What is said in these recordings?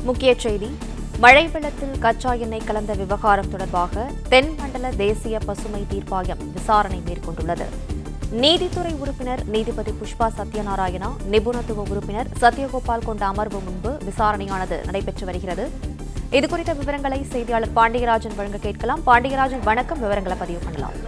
முக்கிய செய்தி மழை வெள்ளத்தில் கச்சா எண்ணெய் கலந்த விவகாரம் தொடர்பாக தென் மண்டல தேசிய பசுமை தீர்ப்பாயம் விசாரணை மேற்கொண்டுள்ளது நீதித்துறை உறுப்பினர் நீதிபதி புஷ்பா சத்யநாராயணா நிபுணத்துவ உறுப்பினர் சத்யகோபால் கொண்ட அமர்வு முன்பு விசாரணையானது நடைபெற்று வருகிறது இதுகுறித்த விவரங்களை செய்தியாளர் பாண்டியராஜன் வழங்க கேட்கலாம் பாண்டியராஜன் வணக்கம் விவரங்களை பதிவு பண்ணலாம்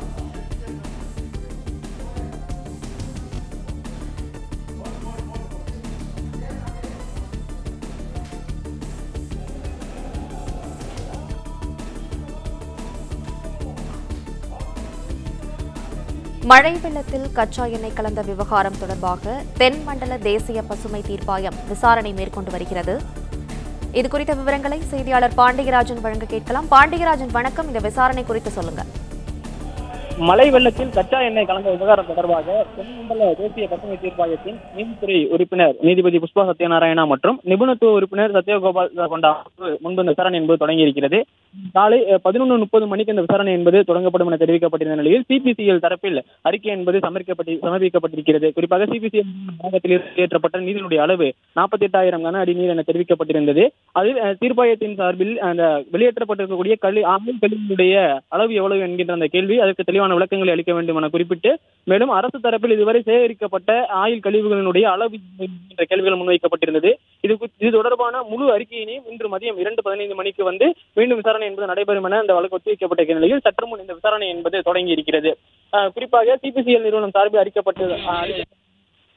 மழை வெள்ளத்தில் கச்சா எண்ணெய் கலந்த விவகாரம் தொடர்பாக தென் மண்டல தேசிய பசுமை தீர்ப்பாயம் விசாரணை மேற்கொண்டு வருகிறது இதுகுறித்த விவரங்களை செய்தியாளர் பாண்டியராஜன் வழங்க கேட்கலாம் பாண்டியராஜன் வணக்கம் இந்த விசாரணை குறித்து சொல்லுங்க மழை வெள்ளத்தில் கச்சா எண்ணெய் கலந்த விவகாரம் தொடர்பாக தென்மண்டல தேசிய பசுமை தீர்ப்பாயத்தின் நீதித்துறை உறுப்பினர் நீதிபதி புஷ்பா சத்யநாராயணா மற்றும் நிபுணத்துவ உறுப்பினர் சத்யகோபால் கொண்ட அமர்வு முன்பு இந்த விசாரணை என்பது தொடங்கி இருக்கிறது காலை பதினொன்று முப்பது மணிக்கு இந்த விசாரணை என்பது தொடங்கப்படும் என தெரிவிக்கப்பட்டிருந்த நிலையில் சிபிசிஎல் தரப்பில் அறிக்கை என்பது சமர்ப்பிக்கப்பட்டு சமர்ப்பிக்கப்பட்டிருக்கிறது குறிப்பாக சிபிசிஎல் மாநிலத்தில் ஏற்றப்பட்ட நீரினுடைய அளவு நாற்பத்தி எட்டாயிரம் கன அடி நீர் என தெரிவிக்கப்பட்டிருந்தது அதில் அஹ், தீர்ப்பாயத்தின் சார்பில் அந்த வெளியேற்றப்பட்டிருக்கக்கூடிய கல்வி ஆமில் கல்வியினுடைய அளவு எவ்வளவு என்கின்ற அந்த கேள்வி அதற்கு தெளிவான விளக்கங்களை அளிக்க வேண்டும் என குறிப்பிட்டு மேலும் அரசு தரப்பில் இதுவரை சேகரிக்கப்பட்ட ஆயில் கழிவுகளினுடைய அளவு என்ற கேள்விகள் முன்வைக்கப்பட்டிருந்தது இது குறி- இது தொடர்பான முழு அறிக்கையினையும் இன்று மதியம் இரண்டு பதினைந்து மணிக்கு வந்து மீண்டும் விசாரணை என்பது நடைபெறும் என அந்த வழக்கு ஒத்திவைக்கப்பட்ட நிலையில் சற்று முன் இந்த விசாரணை என்பது தொடங்கி இருக்கிறது அஹ், குறிப்பாக சிபிசிஎல் நிறுவனம் சார்பில் அறிக்கப்பட்டு அஹ், அறிக்க-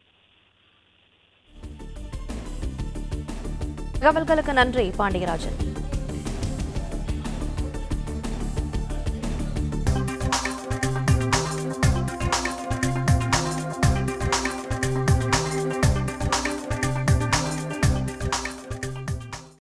தகவல்களுக்கு நன்றி பாண்டியராஜன்